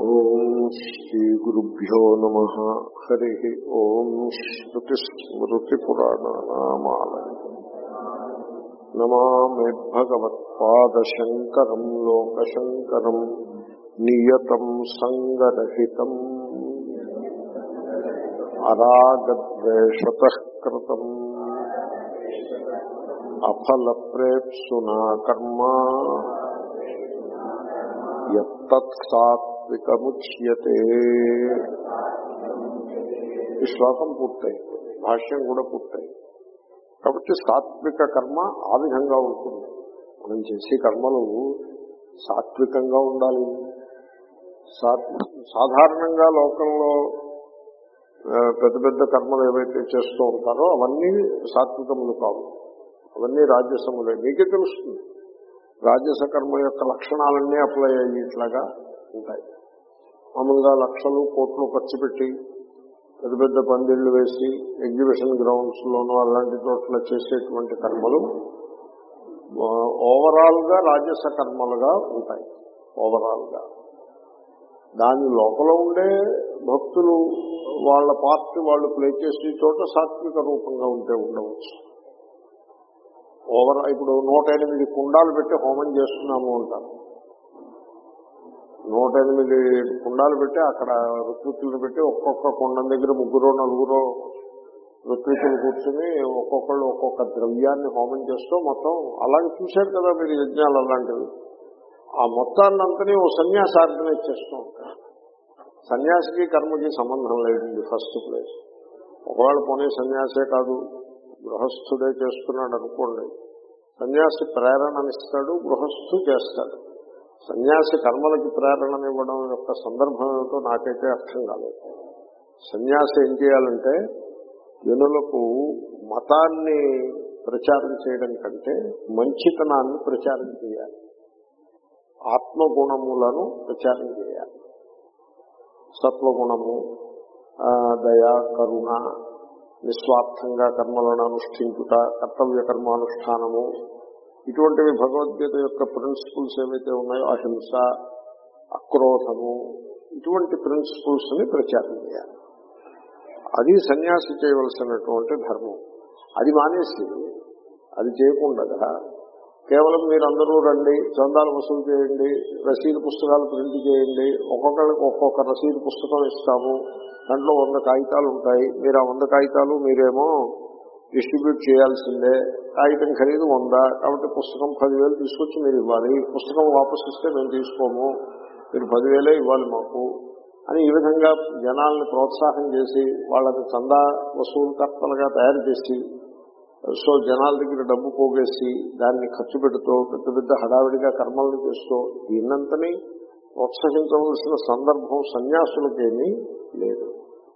ఓం శ్రీ గురుభ్యో నమ హరి ఓం శ్రుతిస్మృతిపురాణానామాలయం నమామి భగవత్పాదశంకరం లోకశంకరం నియతం సంగరహితం అరాగద్వేషత కృతం అఫలప్రేప్సునా కర్మ యత్సాత్వికముచ్యతే ఈ శ్లోకం పూర్తయింది భాష్యం కూడా పూర్తయింది కాబట్టి సాత్విక కర్మ ఆ విధంగా ఉంటుంది మనం చేసే కర్మలు సాత్వికంగా ఉండాలి సాధారణంగా లోకంలో పెద్ద పెద్ద కర్మలు ఏవైతే చేస్తూ ఉంటారో అవన్నీ సాత్వికములు కావు అవన్నీ రాజ్యసములే మీకే తెలుస్తుంది రాజస కర్మ యొక్క లక్షణాలన్నీ అప్లై అయ్యేట్లాగా ఉంటాయి మామూలుగా లక్షలు కోట్లు ఖర్చు పెట్టి పెద్ద పెద్ద పందిళ్లు వేసి ఎగ్జిబిషన్ గ్రౌండ్స్ లోనూ అలాంటి చోట్ల చేసేటువంటి కర్మలు ఓవరాల్ గా రాజస కర్మలుగా ఉంటాయి ఓవరాల్ గా దాని లోపల ఉండే భక్తులు వాళ్ళ పార్ట్ వాళ్ళు ప్లే చేసే చోట సాత్విక రూపంగా ఉంటే ఉండవచ్చు ఓవర్ ఇప్పుడు నూట ఎనిమిది కుండాలు పెట్టి హోమం చేస్తున్నాము అంటారు నూట ఎనిమిది కుండాలు పెట్టి అక్కడ ఋత్వికులు పెట్టి ఒక్కొక్క కుండం దగ్గర ముగ్గురు నలుగురు ఋత్వికులు కూర్చుని ఒక్కొక్కళ్ళు ఒక్కొక్క ద్రవ్యాన్ని హోమం చేస్తూ మొత్తం అలాగే చూశారు కదా మీరు యజ్ఞాలు అలాంటివి ఆ మొత్తాన్నంతని ఓ సన్యాసి ఆర్గనైజ్ చేస్తూ ఉంటారు సన్యాసికి కర్మకి సంబంధం లేదండి ఫస్ట్ ప్లేస్ ఒకవేళ పోనీ సన్యాసే కాదు గృహస్థుడే చేస్తున్నాడు అనుకోండి సన్యాసి ప్రేరణనిస్తాడు గృహస్థు చేస్తాడు సన్యాసి కర్మలకి ప్రేరణనివ్వడం యొక్క సందర్భం ఏమిటో నాకైతే అర్థం కాలేదు సన్యాసి ఏం చేయాలంటే జనులకు మతాన్ని ప్రచారం చేయడం కంటే మంచితనాన్ని ప్రచారం చేయాలి ఆత్మగుణములను ప్రచారం చేయాలి సత్వగుణము దయ కరుణ నిస్వార్థంగా కర్మలను అనుష్ఠించుట కర్తవ్య కర్మానుష్ఠానము ఇటువంటివి భగవద్గీత యొక్క ప్రిన్సిపుల్స్ ఏవైతే ఉన్నాయో అహింస అక్రోధము ఇటువంటి ప్రిన్సిపుల్స్ ని ప్రచారం చేయాలి అది సన్యాసి చేయవలసినటువంటి ధర్మం అది మానేసి అది చేయకుండా కేవలం మీరందరూ రండి చందాలు వసూలు చేయండి రసీదు పుస్తకాలు ప్రింట్ చేయండి ఒక్కొక్కరికి ఒక్కొక్క రసీదు పుస్తకం ఇస్తాము దాంట్లో వంద కాగితాలు ఉంటాయి మీరు ఆ వంద కాగితాలు మీరేమో డిస్ట్రిబ్యూట్ చేయాల్సిందే కాగితం ఖరీదు వంద కాబట్టి పుస్తకం పదివేలు తీసుకొచ్చి మీరు ఇవ్వాలి పుస్తకం వాపసు ఇస్తే మేము తీసుకోము మీరు పదివేలే ఇవ్వాలి మాకు అని ఈ విధంగా జనాల్ని ప్రోత్సాహం చేసి వాళ్ళని చందా వసూలు కర్తలుగా తయారు చేసి సో జనాల దగ్గర డబ్బు పోగేసి దాన్ని ఖర్చు పెడుతూ పెద్ద పెద్ద హడావిడిగా కర్మలను చేస్తూ దీన్నంతని ప్రోత్సహించవలసిన సందర్భం సన్యాసులకేమీ లేదు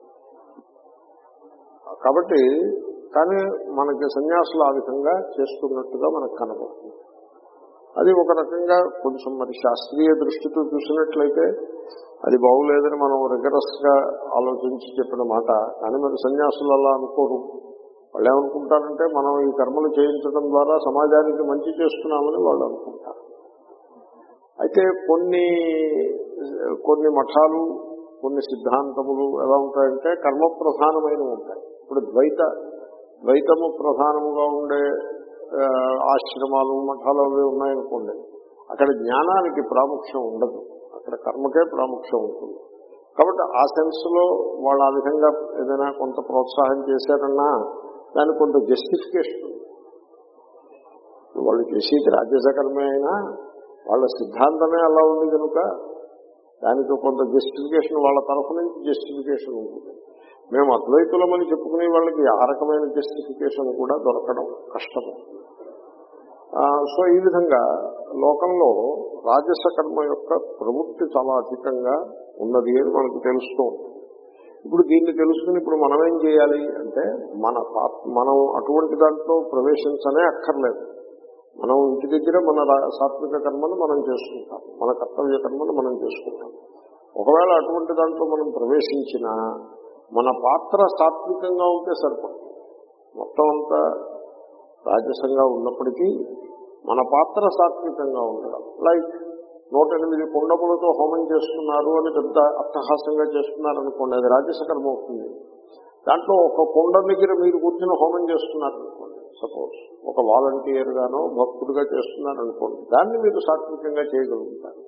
కాబట్టి కానీ మనకి సన్యాసులు ఆ విధంగా చేస్తున్నట్టుగా మనకు కనబడుతుంది అది ఒక రకంగా కొంచెం మరి శాస్త్రీయ దృష్టితో చూసినట్లయితే అది బాగులేదని మనం రిగరస్ గా ఆలోచించి చెప్పిన మాట కానీ మరి సన్యాసులు అలా అనుకోరు వాళ్ళు ఏమనుకుంటారంటే మనం ఈ కర్మలు చేయించడం ద్వారా సమాజానికి మంచి చేస్తున్నామని వాళ్ళు అనుకుంటారు అయితే కొన్ని కొన్ని మఠాలు కొన్ని సిద్ధాంతములు ఎలా ఉంటాయంటే కర్మ ప్రధానమైనవి ఉంటాయి ఇప్పుడు ద్వైత ద్వైతము ప్రధానముగా ఉండే ఆశ్రమాలు మఠాలు అవి ఉన్నాయనుకోండి అక్కడ జ్ఞానానికి ప్రాముఖ్యం ఉండదు అక్కడ కర్మకే ప్రాముఖ్యం ఉంటుంది కాబట్టి ఆ సెన్స్ లో వాళ్ళు ఆ విధంగా ఏదైనా కొంత ప్రోత్సాహం చేశారన్నా దానికి కొంత జస్టిఫికేషన్ ఉంది వాళ్ళు చేసేది రాజ్యసకర్మే అయినా వాళ్ళ సిద్ధాంతమే అలా ఉంది కనుక దానికి కొంత జస్టిఫికేషన్ వాళ్ళ తరఫు నుంచి జస్టిఫికేషన్ ఉంటుంది మేము అద్వైతులమని చెప్పుకునే వాళ్ళకి ఆ రకమైన జస్టిఫికేషన్ కూడా దొరకడం కష్టము సో ఈ విధంగా లోకంలో రాజస కర్మ యొక్క ప్రవృత్తి చాలా అధికంగా ఉన్నది అని మనకు తెలుస్తూ ఉంటుంది ఇప్పుడు దీన్ని తెలుసుకుని ఇప్పుడు మనం ఏం చేయాలి అంటే మన మనం అటువంటి దాంట్లో ప్రవేశించనే అక్కర్లేదు మనం ఇంటి దగ్గర మన సాత్విక కర్మను మనం చేసుకుంటాం మన కర్తవ్య కర్మను మనం చేసుకుంటాం ఒకవేళ అటువంటి దాంట్లో మనం ప్రవేశించినా మన పాత్ర సాత్వికంగా ఉంటే సరిపడుతుంది మొత్తం అంతా రాజసంగా ఉన్నప్పటికీ మన పాత్ర సాత్వికంగా ఉండడం లైక్ నూట ఎనిమిది కుండములతో హోమం చేస్తున్నారు అని పెద్ద అట్టహాసంగా చేస్తున్నారు అనుకోండి అది రాజస కర్మ అవుతుంది దాంట్లో ఒక కుండ దగ్గర మీరు కూర్చొని హోమం చేస్తున్నారు అనుకోండి సపోజ్ ఒక వాలంటీర్ గానో భక్తుడిగా చేస్తున్నారు అనుకోండి దాన్ని మీరు సాత్వికంగా చేయగలుగుతారు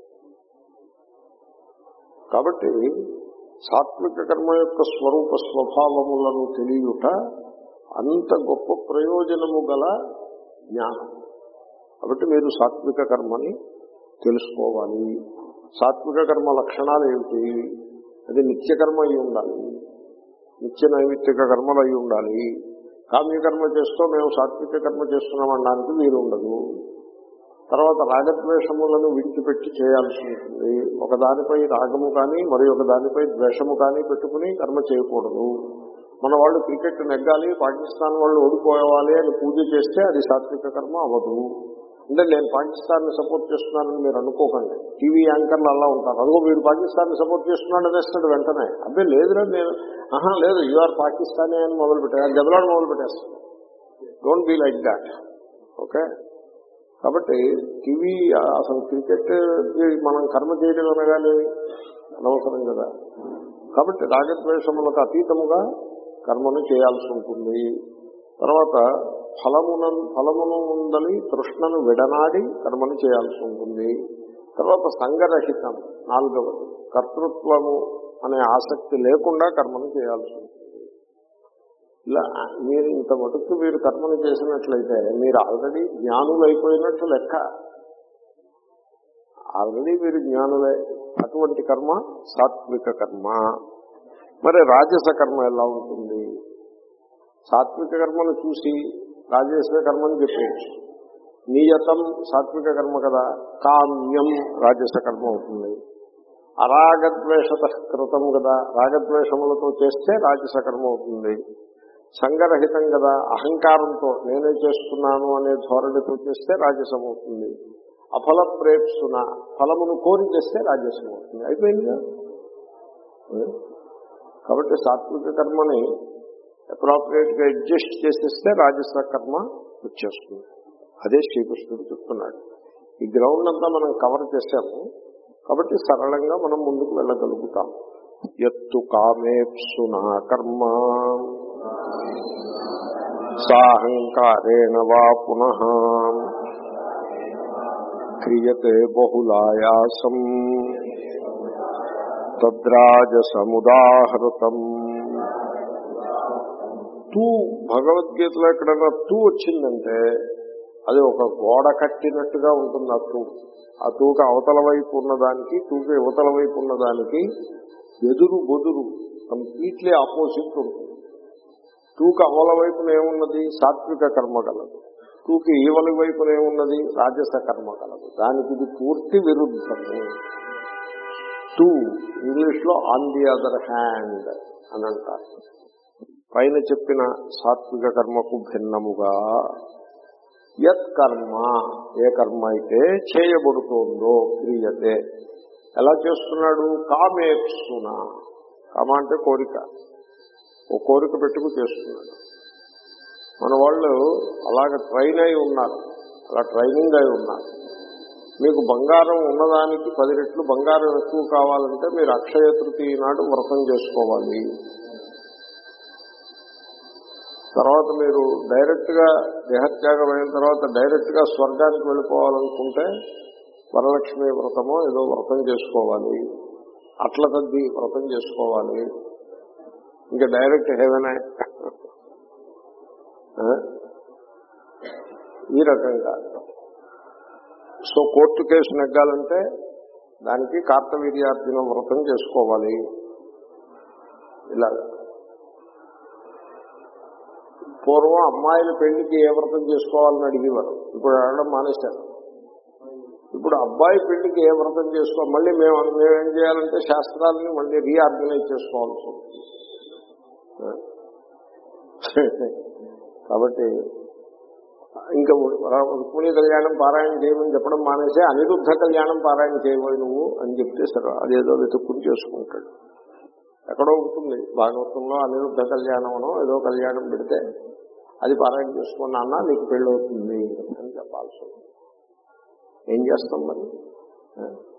కాబట్టి సాత్విక కర్మ యొక్క స్వరూప స్వభావములను తెలియట అంత గొప్ప ప్రయోజనము గల జ్ఞానం కాబట్టి మీరు సాత్విక కర్మని తెలుసుకోవాలి సాత్విక కర్మ లక్షణాలు ఏమిటి అది నిత్యకర్మ అయి ఉండాలి నిత్య నైమిత్తిక కర్మలు అయి ఉండాలి కామ్యకర్మ చేస్తూ మేము సాత్విక కర్మ చేస్తున్నాం అనడానికి వీలు ఉండదు తర్వాత రాగద్వేషములను విడిచిపెట్టి చేయాల్సి ఉంటుంది ఒకదానిపై రాగము కానీ మరి ఒక దానిపై ద్వేషము కానీ పెట్టుకుని కర్మ చేయకూడదు మన వాళ్ళు క్రికెట్ నెగ్గాలి పాకిస్తాన్ వాళ్ళు ఓడిపోవాలి అని పూజ చేస్తే అది సాత్విక కర్మ అవ్వదు అంటే నేను పాకిస్తాన్ ని సపోర్ట్ చేస్తున్నానని మీరు అనుకోకండి టీవీ యాంకర్లు అలా ఉంటారు అదిగో మీరు పాకిస్తాన్ ని సపోర్ట్ చేస్తున్నాడు అనేస్తాడు వెంటనే అదే లేదురా నేను ఆహా లేదు యూఆర్ పాకిస్తానీ అని మొదలు పెట్టాను గదలాడు మొదలు పెట్టేస్తాను don't be like that okay కాబట్టి టీవీ అసలు క్రికెట్ మనం కర్మ చేయడం అనగానే అనవసరం కదా కాబట్టి రాగద్వేషములకు అతీతముగా కర్మను చేయాల్సి ఉంటుంది తర్వాత ఫలమున ఫలమును ఉందని తృష్ణను విడనాడి కర్మను చేయాల్సి ఉంటుంది తర్వాత సంగరహితం నాలుగవది కర్తృత్వము అనే ఆసక్తి లేకుండా కర్మను చేయాల్సి ఉంటుంది ఇలా మీరు ఇంత మటుకు మీరు కర్మను చేసినట్లయితే మీరు ఆల్రెడీ జ్ఞానులు అయిపోయినట్లు లెక్క ఆల్రెడీ మీరు జ్ఞానులే అటువంటి కర్మ సాత్విక కర్మ మరి రాజస కర్మ ఎలా ఉంటుంది సాత్విక కర్మను చూసి రాజస కర్మని చెప్పేయచ్చు నియతం సాత్విక కర్మ కదా కామ్యం రాజస కర్మ అవుతుంది అరాగద్వేషత కృతం కదా రాగద్వేషములతో చేస్తే రాజస కర్మ అవుతుంది సంగరహితం కదా అహంకారంతో నేనే చేస్తున్నాను అనే ధోరణితో చేస్తే రాజసం అవుతుంది అఫల ప్రేప్సున ఫలమును కోరి చేస్తే రాజసం అవుతుంది అయిపోయిందిగా కాబట్టి సాత్విక కర్మని అప్రాప్రియేట్ గా అడ్జస్ట్ చేసేస్తే రాజస కర్మ వచ్చేస్తుంది అదే శ్రీకృష్ణుడు చెప్తున్నాడు ఈ గ్రౌండ్ అంతా మనం కవర్ చేశాము కాబట్టి సరళంగా మనం ముందుకు వెళ్ళగలుగుతాం ఎత్తు కామేప్సునా కర్మ సాహంకారేణ వా పునః క్రియతే బహుళాయాసం తద్రాజసముదాహృతం తూ భగవద్గీతలో ఎక్కడైనా తూ వచ్చిందంటే అది ఒక గోడ కట్టినట్టుగా ఉంటుంది ఆ తూ ఆ తూక అవతల వైపు ఉన్నదానికి తూక యువతల వైపు ఉన్నదానికి ఎదురు బొదురు కంప్లీట్లీ ఆపోజిట్ ఉంటుంది తూక అవల వైపున ఏమున్నది సాత్విక కర్మ కలదు తూక ఈవలి వైపున ఏమున్నది రాజస కర్మ కలదు దానికి ఇది పూర్తి విరుద్ధము టూ ఇంగ్లీష్ లో ఆన్ ది అదర్ హ్యాండ్ అని అంటారు పైన చెప్పిన సాత్విక కర్మకు భిన్నముగా యత్ కర్మ ఏ కర్మ అయితే చేయబడుతోందో క్రియతే ఎలా చేస్తున్నాడు కామేప్సున కామ అంటే కోరిక ఓ కోరిక పెట్టుకు చేస్తున్నాడు మన వాళ్ళు అలాగ ట్రైన్ అయి ఉన్నారు అలా ట్రైనింగ్ అయి ఉన్నారు మీకు బంగారం ఉన్నదానికి పది రెట్లు బంగారం ఎక్కువ కావాలంటే మీరు అక్షయ తృతీయ నాడు వ్రతం చేసుకోవాలి తర్వాత మీరు డైరెక్ట్ గా దేహత్యాగం అయిన తర్వాత డైరెక్ట్ గా స్వర్గానికి వెళ్ళిపోవాలనుకుంటే వరలక్ష్మి వ్రతమో ఏదో వ్రతం చేసుకోవాలి అట్ల తద్ది వ్రతం చేసుకోవాలి ఇంకా డైరెక్ట్ హెవెనే ఈ రకంగా సో కోర్టు కేసు నెగ్గాలంటే దానికి కార్తవీర్యార్జున వ్రతం చేసుకోవాలి ఇలాగా పూర్వం అమ్మాయిల పెళ్లికి ఏ వ్రతం చేసుకోవాలని అడిగేవారు ఇప్పుడు అడగడం మానేశారు ఇప్పుడు అబ్బాయి పెళ్లికి ఏ వ్రతం చేసుకో మళ్ళీ మేము మేమేం చేయాలంటే శాస్త్రాలని మళ్ళీ రీఆర్గనైజ్ చేసుకోవాల్సి ఉంటుంది కాబట్టి ఇంకా రుక్మిణి కళ్యాణం పారాయణ చేయమని చెప్పడం మానేసి అనిరుద్ధ కళ్యాణం పారాయణ చేయబోయి నువ్వు అని చెప్తే సరే అదేదో వెతుక్కుని చేసుకుంటాడు ఎక్కడో ఉంటుంది భాగవతంలో అనిరుద్ధ కళ్యాణమనో ఏదో కళ్యాణం పెడితే అది పారాయణ చేసుకున్నా అన్న నీకు పెళ్ళి అవుతుంది అని చెప్పాల్సి ఉంటుంది ఏం చేస్తాం మరి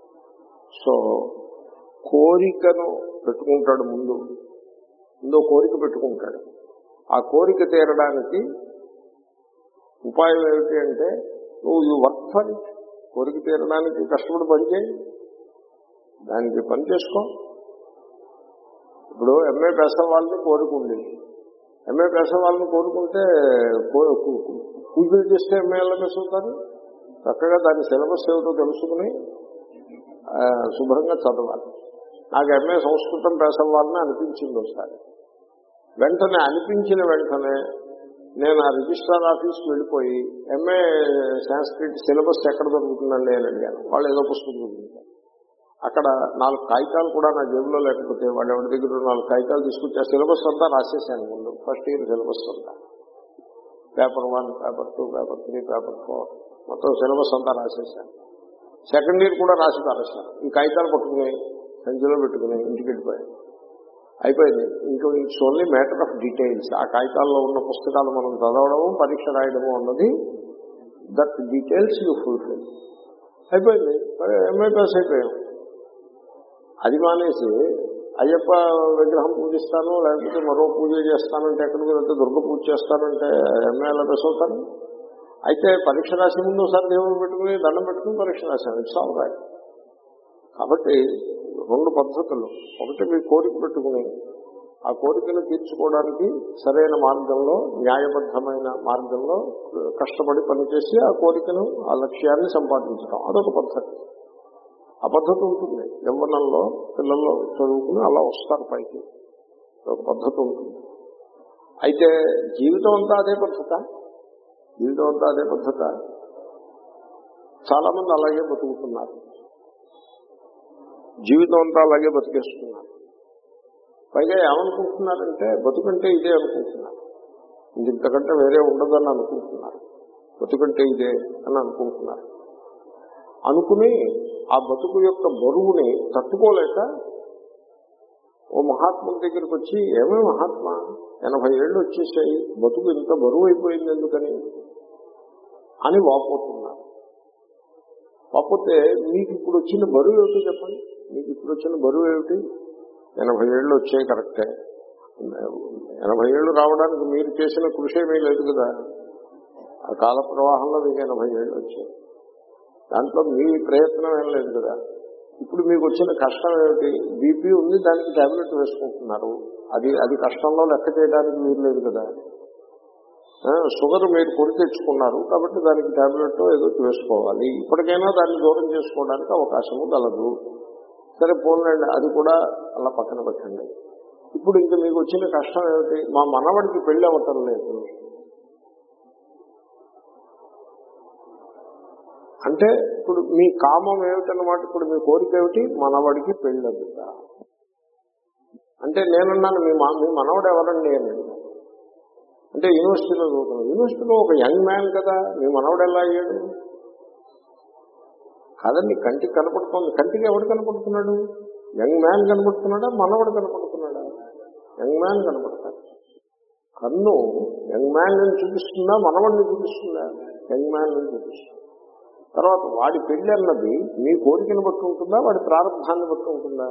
సో కోరికను పెట్టుకుంటాడు ముందు ముందు కోరిక పెట్టుకుంటాడు ఆ కోరిక తీరడానికి ఉపాయం ఏమిటి అంటే నువ్వు యూ వర్క్ ఫర్ ఇట్ కోరిక తీరడానికి కష్టపడి పనిచేయి దానికి పని చేసుకో ఇప్పుడు ఎంఏ పేస వాళ్ళని కోరుకుంది ఎంఏ పేస వాళ్ళని కోరుకుంటే కో- కు- కు- పూజలు చేస్తే ఎంఏలో మిస్ అవుతారు చక్కగా దాని సిలబస్ ఏమిటో తెలుసుకుని ఆ, శుభ్రంగా చదవాలి నాకు ఎంఏ సంస్కృతం పేసవ్వాలని అనిపించింది ఒకసారి వెంటనే అనిపించిన వెంటనే నేను ఆ రిజిస్ట్రార్ ఆఫీస్కి వెళ్ళిపోయి ఎంఏ సాంస్క్రిట్ సిలబస్ ఎక్కడ దొరుకుతుందండి అని అడిగాను వాళ్ళు ఏదో పుస్తకం చూపించారు అక్కడ నాలుగు కాగితాలు కూడా నా జేబులో లేకపోతే వాళ్ళు ఎవరి దగ్గర నాలుగు కాగితాలు తీసుకొచ్చి ఆ సిలబస్ అంతా రాసేసాను ముందు ఫస్ట్ ఇయర్ సిలబస్ అంతా paper one paper two paper three paper four మొత్తం సిలబస్ అంతా రాసేసాను సెకండ్ ఇయర్ కూడా రాసి పారేశాను ఈ కాగితాలు పట్టుకుని సంచిలో పెట్టుకుని ఇంటికి వెళ్ళిపోయాను అయిపోయింది ఇంకో it's only matter of details ఆ కాగితాల్లో ఉన్న పుస్తకాలు మనం చదవడము పరీక్ష రాయడము అన్నది దట్ డీటెయిల్స్ యూ ఫుల్ఫిల్ అయిపోయింది ఎంఏ పాస్ అయిపోయాం అది మానేసి అయ్యప్ప విగ్రహం పూజిస్తాను లేకపోతే మరో పూజ చేస్తానంటే ఎక్కడికి వెళ్తే దుర్గ పూజ చేస్తానంటే ఎంఏలో పాస్ అవుతాను అయితే పరీక్ష రాసే ముందు ఒకసారి దేవుడు పెట్టుకుని దండం పెట్టుకుని పరీక్ష రాశాను ఇట్స్ ఆల్ రైట్ కాబట్టి రెండు పద్ధతులు ఒకటి మీ కోరిక పెట్టుకుని ఆ కోరికను తీర్చుకోవడానికి సరైన మార్గంలో న్యాయబద్ధమైన మార్గంలో కష్టపడి పనిచేసి ఆ కోరికను ఆ లక్ష్యాన్ని సంపాదించడం అదొక పద్ధతి ఆ పద్ధతి ఉంటుంది యవ్వనంలో పిల్లల్లో చదువుకుని అలా వస్తారు పైకి ఒక పద్ధతి ఉంటుంది అయితే జీవితం అంతా అదే పద్ధత జీవితం అంతా అదే పద్ధత చాలా మంది అలాగే బతుకుతున్నారు జీవితం అంతా అలాగే బతికేస్తున్నారు పైగా ఏమనుకుంటున్నారంటే బతుకంటే ఇదే అనుకుంటున్నారు ఇంతకంటే వేరే ఉండదని అనుకుంటున్నారు బతుకంటే ఇదే అని అనుకుంటున్నారు అనుకుని ఆ బతుకు యొక్క బరువుని తట్టుకోలేక ఓ మహాత్ముల దగ్గరికి వచ్చి ఏమే మహాత్మా ఎనభై ఏళ్ళు వచ్చేసాయి బతుకు ఇంత బరువు అయిపోయింది ఎందుకని అని వాపోతున్నారు కాకపోతే మీకు ఇప్పుడు వచ్చిన బరువు ఏమిటి చెప్పండి మీకు ఇప్పుడు వచ్చిన బరువు ఏమిటి ఎనభై ఏళ్ళు వచ్చాయి కరెక్టే ఎనభై ఏళ్ళు రావడానికి మీరు చేసిన కృషి ఏమీ లేదు కదా ఆ కాల ప్రవాహంలో మీకు ఎనభై ఏళ్ళు వచ్చాయి దాంట్లో మీ ప్రయత్నం ఏం లేదు కదా ఇప్పుడు మీకు వచ్చిన కష్టం ఏమిటి బీపీ ఉంది దానికి టాబ్లెట్ వేసుకుంటున్నారు అది అది కష్టంలో లెక్క చేయడానికి మీరు లేదు కదా ఆ, షుగర్ మీరు కొని తెచ్చుకున్నారు కాబట్టి దానికి టాబ్లెట్ ఏదో వేసుకోవాలి ఇప్పటికైనా దాన్ని దూరం చేసుకోవడానికి అవకాశము గలదు సరే పోన్లండి అది కూడా అలా పక్కన పెట్టండి ఇప్పుడు ఇంకా మీకు వచ్చిన కష్టం ఏమిటి మా మనవడికి పెళ్లి అవ్వటం లేదు అంటే ఇప్పుడు మీ కామం ఏమిటన్నమాట ఇప్పుడు మీ కోరిక ఏమిటి మనవడికి పెళ్లి అవ్వుతా అంటే నేనున్నాను మీ మా మీ మనవడు ఎవరండి అని అడిగాను. అంటే యూనివర్సిటీలో చదువుతున్నాను యూనివర్సిటీలో ఒక యంగ్ మ్యాన్ కదా మీ మనవడు ఎలా అయ్యాడు కాదండి కంటికి కనపడుతోంది కంటికి ఎవడు కనపడుతున్నాడు యంగ్ మ్యాన్ కనపడుతున్నాడా మనవడు కనపడుతున్నాడా యంగ్ మ్యాన్ కనపడతాడు కన్ను యంగ్ మ్యాన్ ని చూపిస్తుందా మనవడిని చూపిస్తుందా యంగ్ మ్యాన్ ని చూపిస్తుంది తర్వాత వాడి పెళ్లి అన్నది మీ కోరికను బట్టి ఉంటుందా వాడి ప్రారంభాన్ని బట్టి ఉంటుందా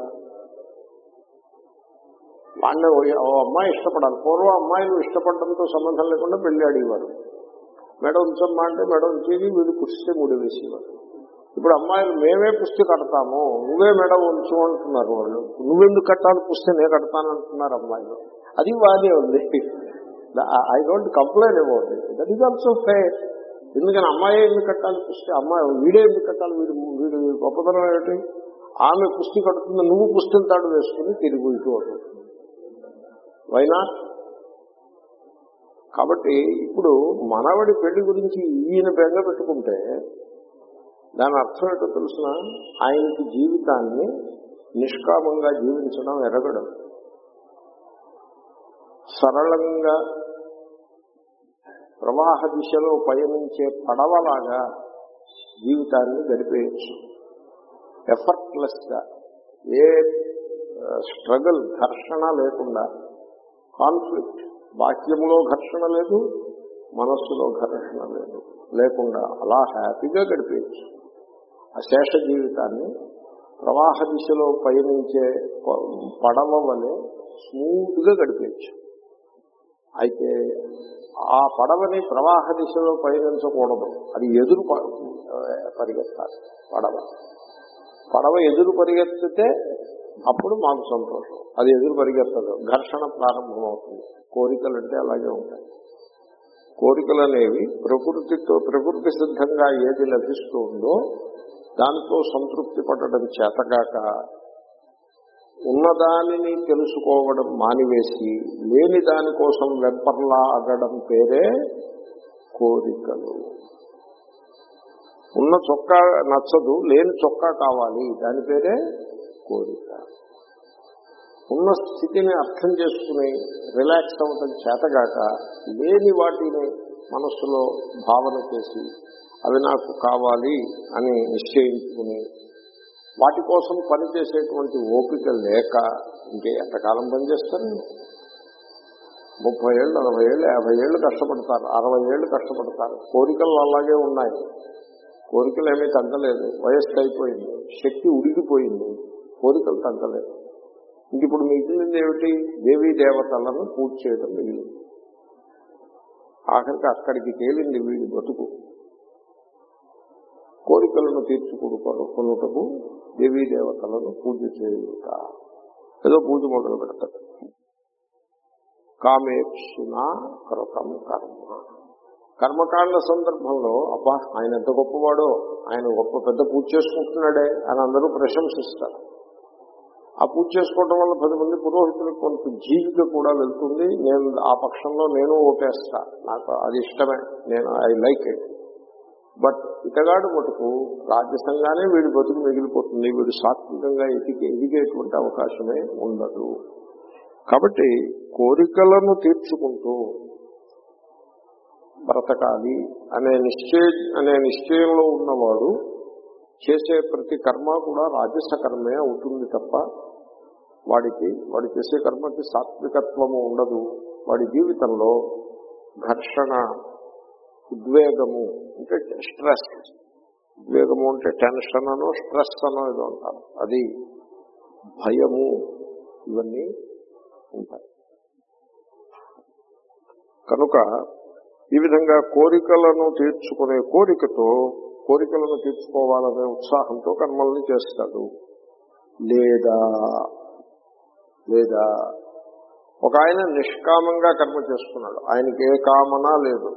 వాడిని ఓ- ఓ అమ్మాయి ఇష్టపడాలి పూర్వం అమ్మాయిలు ఇష్టపడడంతో సంబంధం లేకుండా పెళ్లి అడిగేవారు మెడ ఉంచమ్మా అంటే మెడ ఉంచేది వీడు కురిస్తే ముడి వేసేవారు ఇప్పుడు అమ్మాయిలు మేమే పుస్తక కడతాము నువ్వే మెడ ఉంచు అంటున్నారు వాళ్ళు నువ్వెందుకు కట్టాలి పుస్తక నేను కడతాను అంటున్నారు అమ్మాయిలు అది బాగానే ఉంది I don't complaint about it that is also fair ఎందుకని అమ్మాయి ఎందుకు కట్టాలి పుస్తక అమ్మాయి వీడే ఎందుకు కట్టాలి వీడు వీడు గొప్పతనం ఏమిటి ఆమె పుస్తక కడుతుంది నువ్వు పుస్తకం తాడు వేసుకుని తిరిగి ఇటు అటు వైనాట్ కాబట్టి ఇప్పుడు మనవడి పెళ్లి గురించి ఈయన బెంగ పెట్టుకుంటే దాని అర్థం ఏంటో తెలుసిన ఆయనకి జీవితాన్ని నిష్కామంగా జీవించడం ఎరగడం సరళంగా ప్రవాహ దిశలో పయనించే పడవలాగా జీవితాన్ని గడిపేయచ్చు ఎఫర్ట్లెస్ గా ఏ స్ట్రగుల్ ఘర్షణ లేకుండా కాన్ఫ్లిక్ట్ బాహ్యంలో ఘర్షణ లేదు మనస్సులో ఘర్షణ లేదు లేకుండా అలా హ్యాపీగా గడిపేయచ్చు ఆ శేష జీవితాన్ని ప్రవాహ దిశలో పయనించే ప- పడవ వలె స్మూత్ గా గడిపేయచ్చు అయితే ఆ పడవని ప్రవాహ దిశలో పయనించకూడదు అది ఎదురు ప- పరిగెత్తాలి పడవ పడవ ఎదురు పరిగెత్తితే అప్పుడు మాకు సంతోషం అది ఎదురు పరిగెత్తదు ఘర్షణ ప్రారంభమవుతుంది కోరికలు అంటే అలాగే ఉంటాయి కోరికలు అనేవి ప్రకృతితో ప్రకృతి సిద్ధంగా ఏది లభిస్తుందో దాంతో సంతృప్తి పడడం చేతగాక ఉన్నదానిని తెలుసుకోవడం మానివేసి లేని దానికోసం వెంపర్లాగడం పేరే కోరికలు ఉన్న చొక్కా నచ్చదు లేని చొక్కా కావాలి దాని పేరే కోరిక ఉన్న స్థితిని అర్థం చేసుకుని రిలాక్స్ అవ్వటం చేతగాక లేని వాటిని మనస్సులో భావన చేసి అవి నాకు కావాలి అని నిశ్చయించుకుని వాటి కోసం పనిచేసేటువంటి ఓపిక లేక ఇంకే ఎంతకాలం పనిచేస్తారు ముప్పై ఏళ్ళు నలభై ఏళ్ళు యాభై ఏళ్ళు కష్టపడతారు అరవై ఏళ్ళు కష్టపడతారు కోరికలు అలాగే ఉన్నాయి కోరికలు ఏమీ తగ్గలేదు వయస్సు అయిపోయింది శక్తి ఉడిగిపోయింది కోరికలు తగ్గలేదు ఇంక ఇప్పుడు మిగిలింది ఏమిటి దేవీ దేవతలను పూజ చేయడం మిగిలింది ఆఖరికి అక్కడికి తేలింది వీడి బతుకు కోరికలను తీర్చుకుడుకోడు కొనుటకు దేవీ దేవతలను పూజ చేయుట ఏదో పూజ మొదలు పెడతాడు కామేక్షున కృతం కర్మ కర్మకాండ సందర్భంలో అబ్బా ఆయన ఎంత గొప్పవాడో ఆయన గొప్ప పెద్ద పూజ చేసుకుంటున్నాడే అని అందరూ ప్రశంసిస్తారు ఆ పూజ చేసుకోవడం వల్ల పది మంది పురోహితులకు కొంత జీవిక కూడా వెళ్తుంది నేను ఆ పక్షంలో నేను ఓటేస్తా నాకు అది ఇష్టమే నేను ఐ లైక్ ఇట్ బట్ ఇతగాడు మటుకు రాజ్యసంగానే వీడి బతుకు మిగిలిపోతుంది వీడు సాత్వికంగా ఎదిగే ఎదిగేటువంటి అవకాశమే ఉండదు కాబట్టి కోరికలను తీర్చుకుంటూ బ్రతకాలి అనే నిశ్చయ అనే నిశ్చయంలో ఉన్నవాడు చేసే ప్రతి కర్మ కూడా రాజస కర్మే అవుతుంది తప్ప వాడికి వాడు చేసే కర్మకి సాత్వికత్వము ఉండదు వాడి జీవితంలో ఘర్షణ ఉద్వేగము అంటే స్ట్రెస్ ఉద్వేగము అంటే టెన్షన్ అనో స్ట్రెస్ అనో ఏదో అంటారు అది భయము ఇవన్నీ ఉంటాయి కనుక ఈ విధంగా కోరికలను తీర్చుకునే కోరికతో కోరికలను తీర్చుకోవాలనే ఉత్సాహంతో కర్మల్ని చేస్తాడు లేదా లేదా ఒక ఆయన నిష్కామంగా కర్మ చేస్తున్నాడు ఆయనకి ఏ కామన లేదు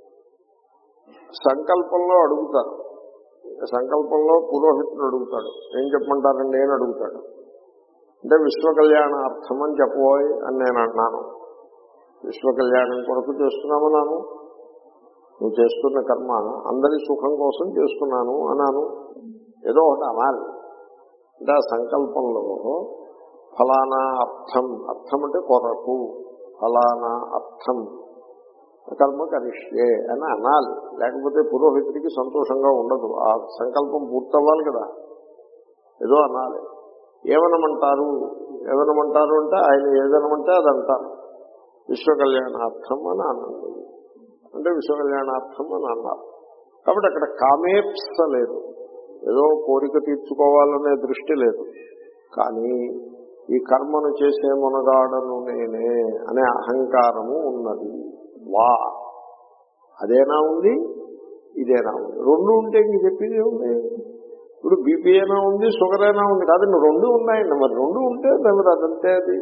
సంకల్పంలో అడుగుతారు సంకల్పంలో పురోహితుడు అడుగుతాడు ఏం చెప్పమంటారండి అని అడుగుతాడు అంటే విశ్వ కళ్యాణార్థం అని చెప్పబోయ్ అని నేను అన్నాను విశ్వ కళ్యాణం కొరకు చేస్తున్నామన్నాను నువ్వు చేస్తున్న కర్మ అందరి సుఖం కోసం చేస్తున్నాను అన్నాను ఏదో ఒకటి అనాలి అంటే ఆ సంకల్పంలో ఫలానా అర్థం అర్థం అంటే కొరకు ఫలానా అర్థం కర్మ కరిష్యే అని అనాలి లేకపోతే పురోహితుడికి సంతోషంగా ఉండదు ఆ సంకల్పం పూర్తవ్వాలి కదా ఏదో అనాలి ఏమనమంటారు ఏమనమంటారు అంటే ఆయన ఏదనమంటే అది అంటారు విశ్వ కళ్యాణార్థం అని అన్నది అంటే విశ్వ కళ్యాణార్థం అని అన్నారు కాబట్టి అక్కడ కామేప్స లేదు ఏదో కోరిక తీర్చుకోవాలనే దృష్టి లేదు కానీ ఈ కర్మను చేసే మునగాడను నేనే అనే అహంకారము ఉన్నది వా అదేనా ఉంది ఇదేనా ఉంది రెండు ఉంటే ఇంక చెప్పేది ఉంది ఇప్పుడు బీపీ అయినా ఉంది షుగర్ అయినా ఉంది కాదండి రెండు ఉన్నాయండి మరి రెండు ఉంటే మరి అదంతే అది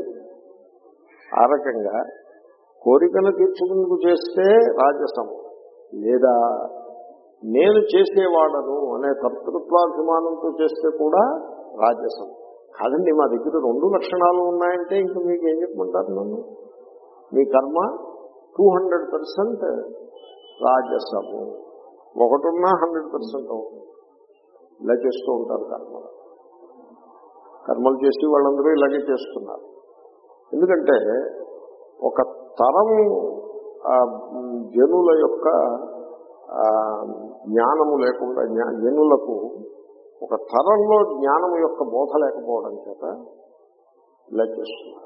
ఆ రకంగా కోరికను తీర్చుకుందుకు చేస్తే రాజసము లేదా నేను చేసేవాడను అనే కర్తృత్వాభిమానంతో చేస్తే కూడా రాజసం కాదండి మా దగ్గర రెండు లక్షణాలు ఉన్నాయంటే ఇంక మీకు ఏం చెప్పమంటారు నన్ను మీ కర్మ టూ హండ్రెడ్ పర్సెంట్ రాజసము ఒకటున్నా హండ్రెడ్ పర్సెంట్ అవుతుంది ఇలా చేస్తూ ఉంటారు కర్మలు కర్మలు చేసి వాళ్ళందరూ ఇలాగే చేస్తున్నారు ఎందుకంటే ఒక తరము ఆ, జనుల యొక్క ఆ, జ్ఞానము లేకుండా జ్ఞా- జనులకు ఒక తరంలో జ్ఞానము యొక్క బోధ లేకపోవడం చేత ఇలా చేస్తున్నారు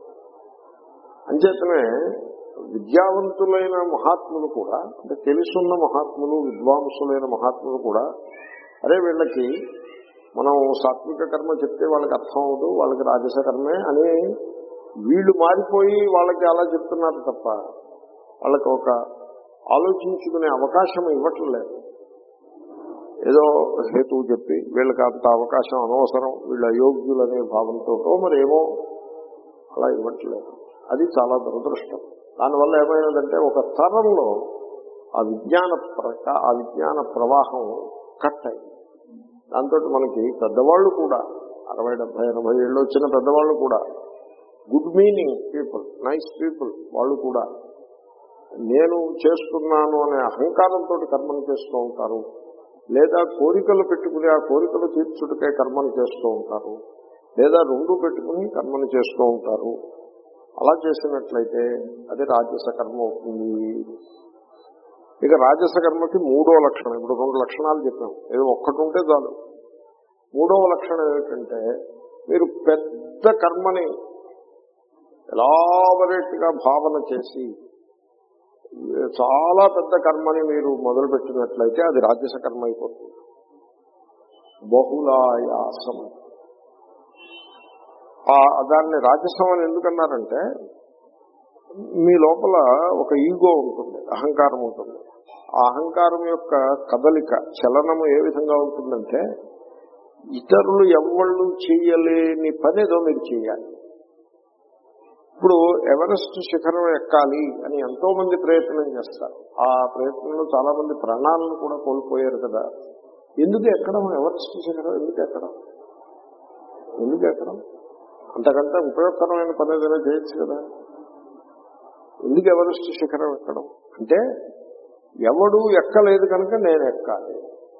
అంచేతనే విద్యావంతులైన మహాత్ములు కూడా అంటే తెలుసున్న మహాత్ములు విద్వాంసులైన మహాత్ములు కూడా అరే వీళ్ళకి మనం సాత్విక కర్మ చెప్తే వాళ్ళకి అర్థం అవదు వాళ్ళకి రాజస కర్మే అని వీళ్ళు మారిపోయి వాళ్ళకి అలా చెప్తున్నారు తప్ప వాళ్ళకి ఒక ఆలోచించుకునే అవకాశం ఇవ్వట్లేదు ఏదో హేతువు చెప్పి వీళ్ళకి అంత అవకాశం అనవసరం వీళ్ళ అయోగ్యులనే భావంతో మరి ఏమో అలా ఇవ్వట్లేదు అది చాలా దురదృష్టం దానివల్ల ఏమైనదంటే ఒక తరంలో ఆ విజ్ఞాన ప్రక ఆ విజ్ఞాన ప్రవాహం కట్ అయింది దాంతో మనకి పెద్దవాళ్ళు కూడా అరవై డెబ్బై ఎనభై ఏళ్ళు వచ్చిన పెద్దవాళ్ళు కూడా good meaning people nice people వాళ్ళు కూడా నేను చేస్తున్నాను అనే అహంకారంతో కర్మను చేస్తూ ఉంటారు లేదా కోరికలు పెట్టుకుని ఆ కోరికలు తీర్చుటకే కర్మను చేస్తూ ఉంటారు లేదా రెండు పెట్టుకుని కర్మను చేస్తూ ఉంటారు అలా చేసినట్లయితే అది రాజస కర్మ అవుతుంది ఇక రాజస కర్మకి మూడో లక్షణం ఇప్పుడు రెండు లక్షణాలు చెప్పాం ఏదో ఒక్కటి ఉంటే చాలు మూడవ లక్షణం ఏమిటంటే మీరు పెద్ద కర్మని ఎలాబరేట్ గా భావన చేసి చాలా పెద్ద కర్మని మీరు మొదలు పెట్టినట్లయితే అది రాజస కర్మ అయిపోతుంది బహుళాయాసం ఆ దాన్ని రాజసం అని ఎందుకన్నారంటే మీ లోపల ఒక ఈగో ఉంటుంది అహంకారం ఉంటుంది ఆ అహంకారం యొక్క కదలిక చలనము ఏ విధంగా ఉంటుందంటే ఇతరులు ఎవళ్ళు చేయలేని పని ఏదో మీరు చేయాలి ఇప్పుడు ఎవరెస్ట్ శిఖరం ఎక్కాలి అని ఎంతో మంది ప్రయత్నం చేస్తారు ఆ ప్రయత్నంలో చాలా మంది ప్రాణాలను కూడా కోల్పోయారు కదా ఎందుకు ఎక్కడం ఎవరెస్ట్ శిఖరం ఎందుకు ఎక్కడం ఎందుకు ఎక్కడం అంతకంటే ఉపయోగకరమైన పని ఏదైనా చేయొచ్చు కదా ఎందుకు ఎవరెస్ట్ శిఖరం ఎక్కడం అంటే ఎవడు ఎక్కలేదు కనుక నేను ఎక్కాలి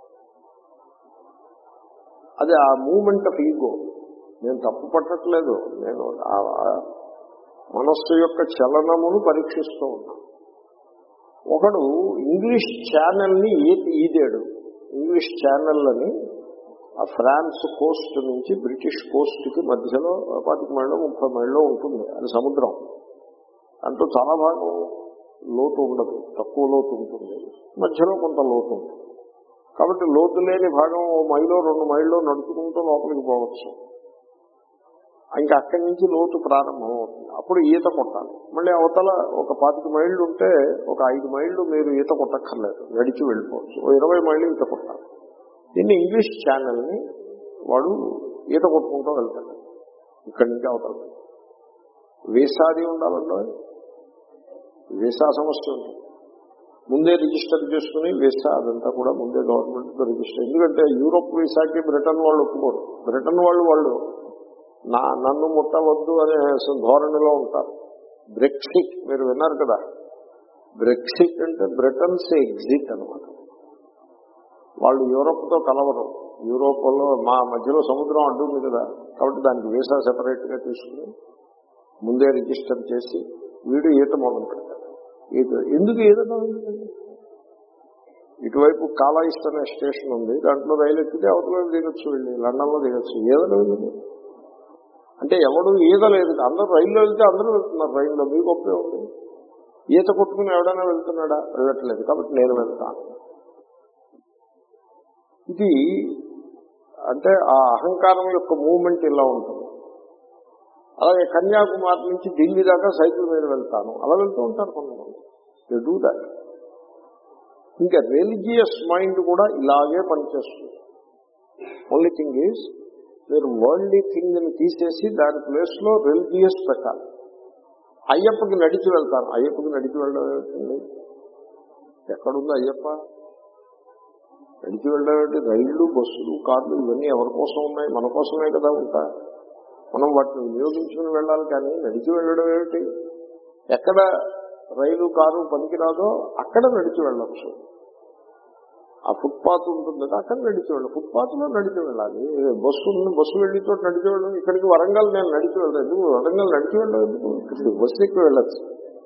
అది ఆ మూమెంట్ ఆఫ్ ఈగో నేను తప్పు పట్టట్లేదు నేను ఆ మనస్సు యొక్క చలనమును పరీక్షిస్తూ ఉన్నాను ఒకడు ఇంగ్లీష్ ఛానల్ని ఈదాడు ఇంగ్లీష్ ఛానల్ అని ఆ ఫ్రాన్స్ కోస్ట్ నుంచి బ్రిటిష్ కోస్ట్కి మధ్యలో పాతిక మైళ్ళు ముప్పై మైళ్ళు ఉంటుంది అది సముద్రం దాంట్లో చాలా భాగం లోతు ఉండదు తక్కువ లోతు ఉంటుంది మధ్యలో కొంత లోతు ఉంటుంది కాబట్టి లోతు లేని భాగం ఓ మైలో రెండు మైళ్ళు నడుచుకుంటూ లోపలికి పోవచ్చు ఇంకా అక్కడి నుంచి లోతు ప్రారంభం అవుతుంది అప్పుడు ఈత కొట్టాలి మళ్ళీ అవతల ఒక పాతిక మైళ్ళు ఉంటే ఒక ఐదు మైళ్ళు మీరు ఈత కొట్టక్కర్లేదు నడిచి వెళ్ళిపోవచ్చు ఓ ఇరవై మైళ్ళు ఈత కొట్టాలి దీన్ని ఇంగ్లీష్ ఛానల్ని వాడు ఈత కొట్టుకుంటూ వెళ్తాడు ఇక్కడి నుంచి అవతల వీసాది ఉండాలండో వీసా సమస్య ఉంటుంది ముందే రిజిస్టర్ చేసుకుని వీసా అదంతా కూడా ముందే గవర్నమెంట్ రిజిస్టర్ ఎందుకంటే యూరోప్ వీసాకి బ్రిటన్ వాళ్ళు ఒప్పుకోరు బ్రిటన్ వాళ్ళు వాళ్ళు నా నన్ను ముట్టవద్దు అనే ధోరణిలో ఉంటారు బ్రెక్సిట్ మీరు విన్నారు కదా బ్రెక్సిట్ అంటే బ్రిటన్స్ ఎగ్జిట్ అనమాట వాళ్ళు యూరోప్తో కలవరు యూరోప్లో మా మధ్యలో సముద్రం అడ్డుంది కదా కాబట్టి దానికి వీసా సెపరేట్ గా తీసుకుని ముందే రిజిస్టర్ చేసి వీడు ఈత మొదలు పెడతాడు ఈత ఎందుకు ఈత ఎందుకండి ఇటువైపు కాలాయిస్ట్ అనే స్టేషన్ ఉంది దాంట్లో రైలు ఎక్కితే అవతల దిగొచ్చు వెళ్ళి లండన్లో దిగొచ్చు ఈదలేదు అంటే ఎవడు ఈదలేదు అందరూ రైల్లో వెళ్తే అందరూ వెళ్తున్నారు రైల్లో మీకు ఒప్పే ఉంది ఈత కొట్టుకుని ఎవడైనా వెళ్తున్నాడా వెళ్ళట్లేదు కాబట్టి నేను వెళ్తాను ఇది అంటే ఆ అహంకారం యొక్క మూమెంట్ ఇలా ఉంటుంది అలాగే కన్యాకుమారి నుంచి ఢిల్లీ దాకా సైకిల్ మీద వెళ్తాను అలా వెళ్తూ ఉంటారు కొంతమంది డూ దాట్ ఇంకా రిలీజియస్ మైండ్ కూడా ఇలాగే పనిచేస్తుంది ఓన్లీ థింగ్ ఈజ్ మీరు వరల్డ్లీ థింగ్ ని తీసేసి దాని ప్లేస్ లో రిలీజియస్ పెట్టాలి అయ్యప్పకి నడిచి వెళ్తాను అయ్యప్పకి నడిచి వెళ్ళడం ఏమిటండి ఎక్కడుంది అయ్యప్ప నడిచి వెళ్ళడం రైళ్లు బస్సులు కార్లు ఇవన్నీ ఎవరి కోసం ఉన్నాయి మన కోసమే కదా ఉంటా మనం వాటిని వినియోగించుకుని వెళ్ళాలి కానీ నడిచి వెళ్ళడం ఏమిటి ఎక్కడ రైలు కారు పనికిరాదో అక్కడ నడిచి వెళ్ళచ్చు ఆ ఫుట్పాత్ ఉంటుంది కదా అక్కడ నడిచి వెళ్ళాలి ఫుట్పాత్ లో నడిచి వెళ్ళాలి బస్సు ఉంది బస్సు వెళ్ళి చోట నడిచి వెళ్ళడం ఇక్కడికి వరంగల్ నేను నడిచి వెళ్ళలేదు ఎందుకు వరంగల్ నడిచి వెళ్ళడం ఎందుకు ఇక్కడికి బస్సు ఎక్కి వెళ్ళచ్చు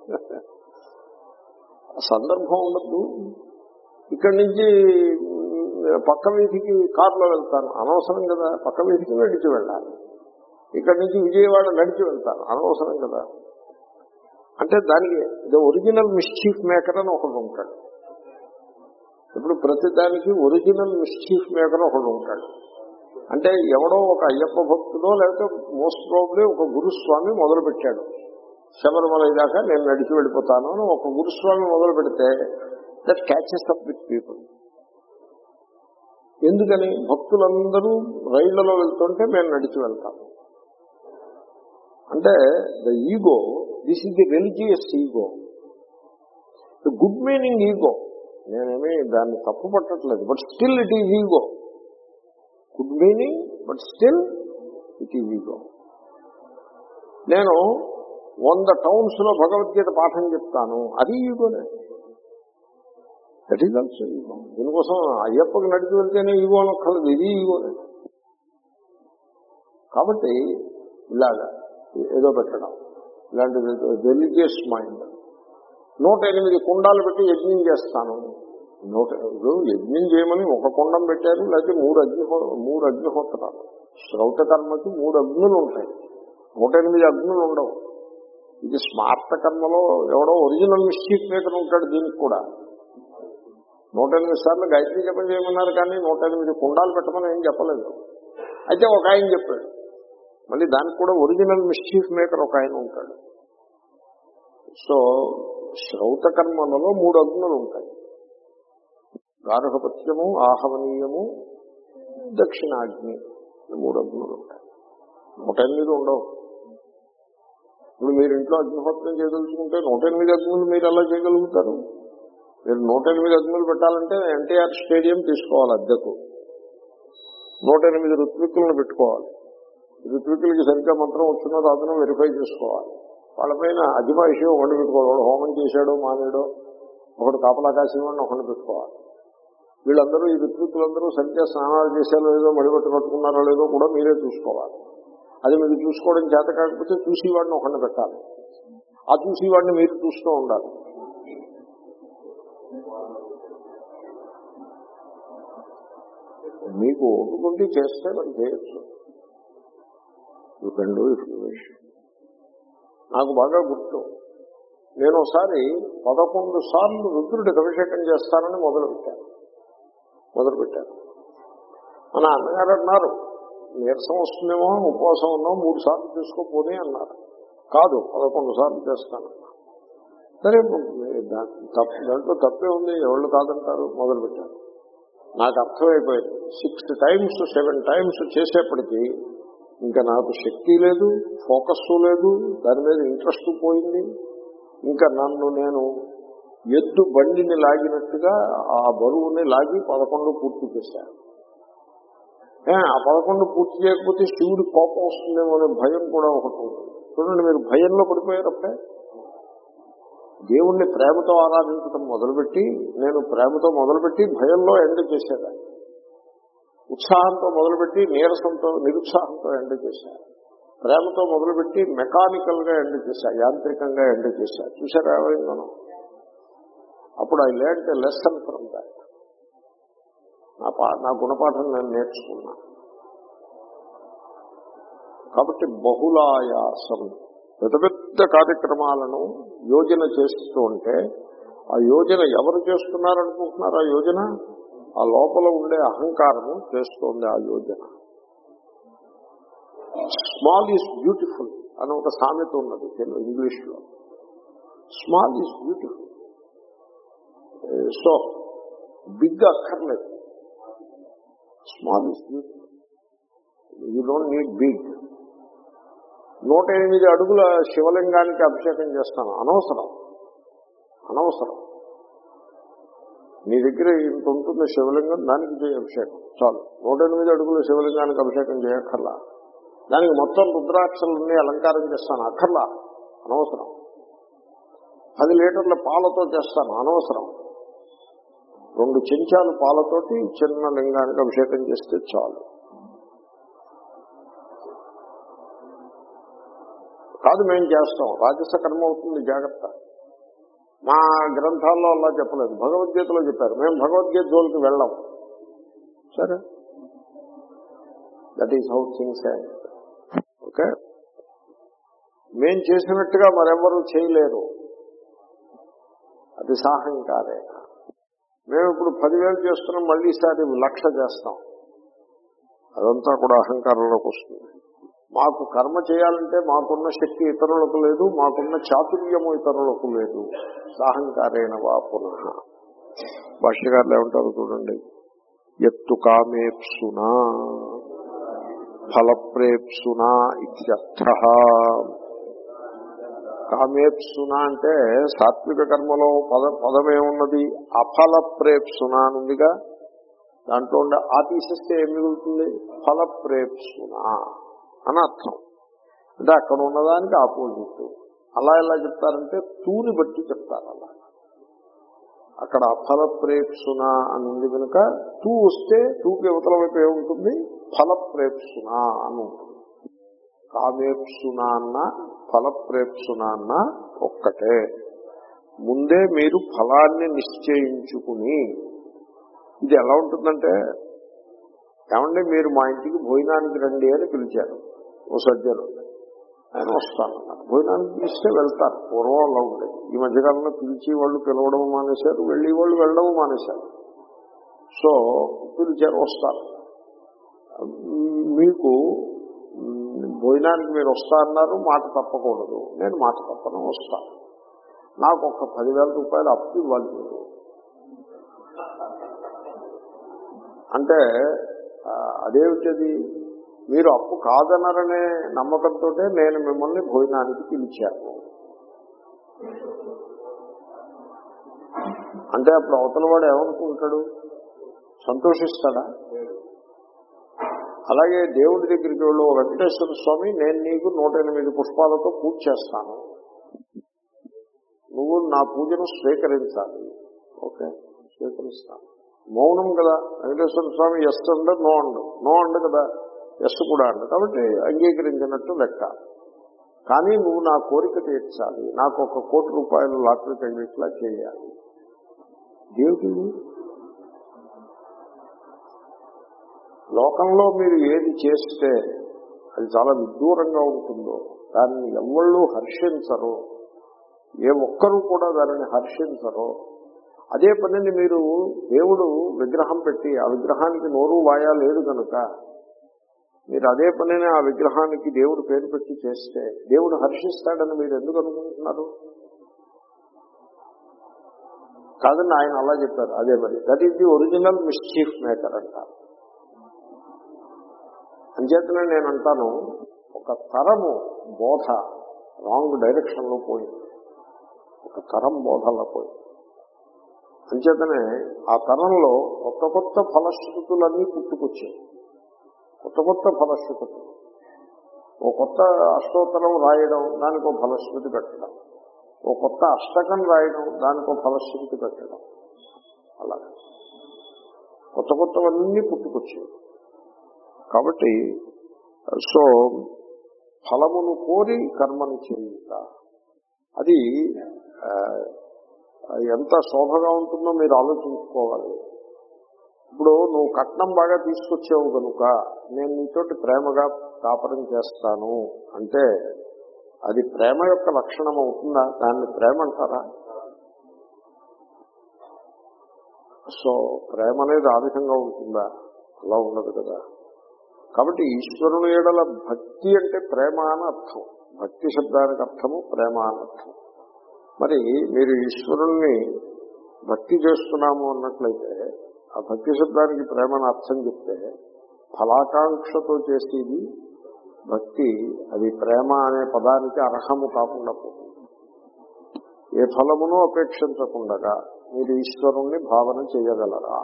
సందర్భం ఉండద్దు ఇక్కడి నుంచి పక్క వీధికి కారులో వెళ్తాను అనవసరం కదా పక్క వీధికి నడిచి వెళ్ళాలి ఇక్కడి నుంచి విజయవాడ నడిచి వెళ్తాను అనవసరం కదా అంటే దానికి ఇది ఒరిజినల్ మిస్చీఫ్ మేకర్ అని ఒకడు ఉంటాడు ఇప్పుడు ప్రతి దానికి ఒరిజినల్ మిస్చీఫ్ మేకర్ ఒకడు ఉంటాడు అంటే ఎవడో ఒక అయ్యప్ప భక్తుడో లేకపోతే మోస్ట్ ప్రాబ్లీ ఒక గురుస్వామి మొదలు పెట్టాడు శబరిమల దాకా నేను నడిచి వెళ్ళిపోతాను అని ఒక గురుస్వామి మొదలు పెడితే that catches up with people ఎందుకని భక్తులందరూ రైళ్లలో వెళ్తుంటే మేము నడిచి వెళ్తాము అంటే the ego this is the religious ego the good meaning ego నేనేమి దాన్ని తప్పు పట్టట్లేదు but still it is ego good meaning but still it is ego నేను వంద టౌన్స్ లో భగవద్గీత పాఠం చెప్తాను అది ఈగోనే దట్ ఈజ్ ఆల్సో ఈగో దీనికోసం అయ్యప్పకి నడిచి వెళ్తేనే ఈగో అనక్కర్లేదు ఇది ఈగోనే కాబట్టి ఇలాగా ఏదో పెట్టడం ఇలాంటి రిలీజియస్ మైండ్ నూట ఎనిమిది కుండాలు పెట్టి యజ్ఞం చేస్తాను నూట ఇప్పుడు యజ్ఞం చేయమని ఒక కుండం పెట్టారు లేకపోతే మూడు అగ్నిహో మూడు అగ్నిహోత్రాలు శ్రౌత కర్మకి మూడు అగ్నులు ఉంటాయి నూట ఎనిమిది అగ్నులు ఉండవు ఇది స్మార్త కర్మలో ఎవడో ఒరిజినల్ మిస్టేక్ మేకర్ ఉంటాడు దీనికి కూడా నూట ఎనిమిది సార్లు గాయత్రి జపం చేయమన్నారు కానీ నూట ఎనిమిది కుండాలు పెట్టమని ఏం చెప్పలేదు అయితే ఒక ఆయన చెప్పాడు మళ్ళీ దానికి కూడా ఒరిజినల్ మిస్చీఫ్ మేకర్ ఒక ఆయన ఉంటాడు సో శ్రౌత కర్మలలో మూడు అగ్నులు ఉంటాయి గార్హపత్యము ఆహవనీయము దక్షిణాగ్ని ఈ మూడు అగ్నులు ఉంటాయి నూట ఎనిమిది ఉండవు ఇప్పుడు మీరు ఇంట్లో అగ్నిహోత్రం చేయదలుచుకుంటే నూట ఎనిమిది అగ్నులు మీరు ఎలా చేయగలుగుతారు మీరు నూట ఎనిమిది అగ్నులు పెట్టాలంటే ఎన్టీఆర్ స్టేడియం తీసుకోవాలి అద్దెకు నూట ఎనిమిది ఋత్విక్కులను పెట్టుకోవాలి ఋత్వికులకి సరిగ్గా మంత్రం వచ్చిన రాదును వెరిఫై చేసుకోవాలి వాళ్ళపైన అజమాయిషి ఒకటి పెట్టుకోవాలి వాడు హోమం చేశాడో మానేడో ఒకటి కాపలా కాసేవాడిని ఒకటి పెట్టుకోవాలి వీళ్ళందరూ ఈ ఋత్వికులందరూ సరిగ్గా స్నానాలు చేశారో లేదో మడిబట్టు కట్టుకున్నారో లేదో కూడా మీరే చూసుకోవాలి అది మీరు చూసుకోవడం చేత కాకపోతే చూసేవాడిని ఒకరిని పెట్టాలి ఆ చూసేవాడిని మీరు చూస్తూ ఉండాలి మీకు ఒప్పుకుంటే చేస్తే మరి చేయొచ్చు you can do if you wish నాకు బాగా గుర్తు నేను ఒకసారి పదకొండు సార్లు రుద్రుడికి అభిషేకం చేస్తానని మొదలుపెట్టాను మొదలుపెట్టాను మన అన్నగారు అన్నారు నీరసం వస్తుందేమో ఉపవాసం ఉన్నాం మూడు సార్లు తీసుకోపోని అన్నారు కాదు పదకొండు సార్లు చేస్తాను సరే దా- తప్పు- దాంట్లో తప్పే ఉంది ఎవరు కాదంటారు మొదలుపెట్టాను నాకు అర్థమైపోయింది సిక్స్ టైమ్స్ సెవెన్ టైమ్స్ చేసేప్పటికీ ఇంకా నాకు శక్తి లేదు ఫోకస్ లేదు దాని మీద ఇంట్రెస్ట్ పోయింది ఇంకా నన్ను నేను ఎద్దు బండిని లాగినట్టుగా ఆ బరువుని లాగి పదకొండు పూర్తి చేశాను ఏ, ఆ పదకొండు పూర్తి చేయకపోతే శివుడి కోపం వస్తుందేమో అనే భయం కూడా ఒకటి ఉంటుంది చూడండి మీరు భయంలో పడిపోయారప్పుడే దేవుణ్ణి ప్రేమతో ఆరాధించడం మొదలుపెట్టి నేను ప్రేమతో మొదలుపెట్టి భయంలో ఎండ చేసేదాన్ని ఉత్సాహంతో మొదలుపెట్టి నీరసంతో నిరుత్సాహంతో ఎండ చేశాను ప్రేమతో మొదలుపెట్టి మెకానికల్ గా ఎండ చేశా యాంత్రికంగా ఎండ చేశా చూసారా ఏమైందను అప్పుడు I learn lesson from that నా పా నా గుణపాఠం నేను నేర్చుకున్నా కాబట్టి బహుళాయాసం పెద్ద పెద్ద కార్యక్రమాలను యోజన చేస్తూ ఉంటే ఆ యోజన ఎవరు చేస్తున్నారనుకుంటున్నారు ఆ యోజన ఆ లోపల ఉండే అహంకారము చేస్తోంది ఆ యోజన స్మాల్ ఈజ్ బ్యూటిఫుల్ అని ఒక సామెత ఉన్నది తెలుగు ఇంగ్లీష్ లో small is beautiful so big అక్కర్లేదు small is beautiful you don't need big నూట ఎనిమిది అడుగుల శివలింగానికి అభిషేకం చేస్తాను అనవసరం అనవసరం నీ దగ్గర ఇంత ఉంటుంది శివలింగం దానికి చేయ అభిషేకం చాలు నూట ఎనిమిది అడుగుల శివలింగానికి అభిషేకం చేయక్కర్లా దానికి మొత్తం రుద్రాక్షలన్నీ అలంకారం చేస్తాను అక్కర్లా అనవసరం పది లీటర్ల పాలతో చేస్తాను అనవసరం రెండు చెంచాలు పాలతోటి చిన్న లింగానికి అభిషేకం చేస్తే చాలు కాదు మేము చేస్తాం రాజస కర్మ అవుతుంది జాగ్రత్త మా గ్రంథాల్లో అలా చెప్పలేదు భగవద్గీతలో చెప్పారు మేము భగవద్గీత జోలికి వెళ్ళాం సరే that is how things okay మేం చేసినట్టుగా మరెవరూ చేయలేరు అది సాహంకారే మేము ఇప్పుడు పదివేలు చేస్తున్నాం మళ్ళీ ఈసారి లక్ష చేస్తాం అదంతా కూడా అహంకారంలోకి వస్తుంది మాకు కర్మ చేయాలంటే మాకున్న శక్తి ఇతరులకు లేదు మాకున్న చాతుర్యము ఇతరులకు లేదు సాహంకారేణ వా పునః భాష్యకారులు ఏమంటారు చూడండి ఎత్తు కామేప్సునా ఫలప్రేప్సునా ఇత్యర్థ కామేప్సున అంటే సాత్విక కర్మలో పద పదమేమున్నది అఫల ప్రేప్సున అని ఉందిగా దాంట్లో ఉండే ఆ తీసేస్తే ఏం మిగులుతుంది ఫల ప్రేప్సున అని అర్థం అంటే అక్కడ ఉన్నదానికి ఆపోజిట్ అలా ఎలా చెప్తారంటే తూని బట్టి చెప్తారు అలా అక్కడ అఫల ప్రేప్సున అని ఉంది కనుక తూ వస్తే తూకి యువతల వైపు ఏముంటుంది ఫల ప్రేప్సున అని ఉంటుంది కామేప్సున అన్న ఫలప్రేప్సున అన్న ఒక్కటే ముందే మీరు ఫలాన్ని నిశ్చయించుకుని ఇది ఎలా ఉంటుందంటే ఏమంటే మీరు మా ఇంటికి భోజనానికి రండి అని పిలిచారు ఓ సజ్జలు ఆయన వస్తానన్నారు భోజనానికి పిలిస్తే వెళ్తారు పూర్వం అలా ఉండేది ఈ మధ్యకాలంలో పిలిచి వాళ్ళు పిలవడం మానేశారు వెళ్ళి వాళ్ళు వెళ్ళడం మానేశారు సో పిలిచారు వస్తారు మీకు మ్, భోజనానికి మీరు వస్తా అన్నారు మాట తప్పకూడదు నేను మాట తప్పను వస్తాను నాకు ఒక పదివేల రూపాయలు అప్పు ఇవ్వాలి మీరు అంటే ఆ, అదేమిటది మీరు అప్పు కాదన్నారనే నమ్మకంతో నేను మిమ్మల్ని భోజనానికి పిలిచాను అంటే అప్పుడు అవతల వాడు ఏమనుకుంటాడు సంతోషిస్తాడా అలాగే దేవుడి దగ్గరికి వెళ్ళు "ఓ వెంకటేశ్వర స్వామి నేను నీకు నూట ఎనిమిది పుష్పాలతో పూజ చేస్తాను నువ్వు నా పూజను స్వీకరించాలి ఓకే స్వీకరిస్తాను మౌనం కదా Venkateswara Swami yes and no and no and కదా ఎస్ కూడా అండ్ కాబట్టి అంగీకరించినట్టు లెక్క కానీ నువ్వు నా కోరిక తీర్చాలి నాకు ఒక కోటి రూపాయలు లాటరీ తగిలిట్లా చేయాలి దేవుడి లోకంలో మీరు ఏది చేస్తే అది చాలా విదూరంగా ఉంటుందో దాన్ని ఎవళ్ళు హర్షించరో ఏ ఒక్కరూ కూడా దానిని హర్షించరో అదే పనిని మీరు దేవుడు విగ్రహం పెట్టి ఆ విగ్రహానికి నోరు వాయా లేదు కనుక మీరు అదే పనిని ఆ విగ్రహానికి దేవుడు పేరు పెట్టి చేస్తే దేవుడు హర్షిస్తాడని మీరు ఎందుకు అనుకుంటున్నారు కాదండి ఆయన అలా చెప్పారు అదే మరి that is the original mischief maker అంటారు అంచేతనే నేను అంటాను ఒక తరము బోధ రాంగ్ డైరెక్షన్ లో పోయింది ఒక తరం బోధలో పోయింది అంచేతనే ఆ తరంలో కొత్త కొత్త ఫలశ్రుతులన్నీ పుట్టుకొచ్చాయి కొత్త కొత్త ఫలశ్రుతులు ఓ కొత్త అష్టోత్తరం రాయడం దానికి ఒక ఫలశ్రుతి పెట్టడం ఓ కొత్త అష్టకం రాయడం దానికి ఒక ఫలశ్రుతి పెట్టడం అలా కొత్త కొత్తవన్నీ పుట్టుకొచ్చాయి కాబట్టి సో ఫలమును కోరి కర్మను చేయుట అది ఆ, ఎంత శోభగా ఉంటుందో మీరు ఆలోచించుకోవాలి ఇప్పుడు నువ్వు కట్నం బాగా తీసుకొచ్చావు కనుక నేను నీతోటి ప్రేమగా కాపరం చేస్తాను అంటే అది ప్రేమ యొక్క లక్షణం అవుతుందా దాన్ని ప్రేమ అంటారా సో ప్రేమ అనేది ఆ విధంగా ఉంటుందా అలా ఉండదు కదా కాబట్టి ఈశ్వరుని ఏడల భక్తి అంటే ప్రేమ అని అర్థం భక్తి శబ్దానికి అర్థము ప్రేమ అని అర్థం మరి మీరు ఈశ్వరుణ్ణి భక్తి చేస్తున్నాము అన్నట్లయితే ఆ భక్తి శబ్దానికి ప్రేమను అర్థం చెప్తే ఫలాకాంక్షతో చేసేది భక్తి అది ప్రేమ అనే పదానికి అర్హము కాకుండా పోతుంది ఏ ఫలమును అపేక్షించకుండా మీరు ఈశ్వరుణ్ణి భావన చేయగలరా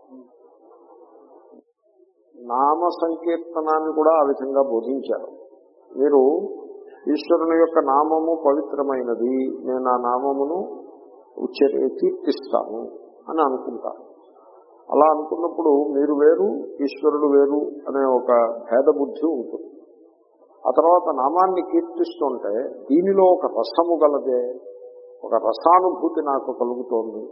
నామ సంకీర్తనాన్ని కూడా ఆ విధంగా బోధించారు మీరు ఈశ్వరుని యొక్క నామము పవిత్రమైనది నేను ఆ నామమును ఉచ్చరి కీర్తిస్తాను అని అనుకుంటాను అలా అనుకున్నప్పుడు మీరు వేరు ఈశ్వరుడు వేరు అనే ఒక భేద బుద్ధి ఉంటుంది ఆ తర్వాత నామాన్ని కీర్తిస్తుంటే దీనిలో ఒక రసము గలదే ఒక రసానుభూతి నాకు కలుగుతోంది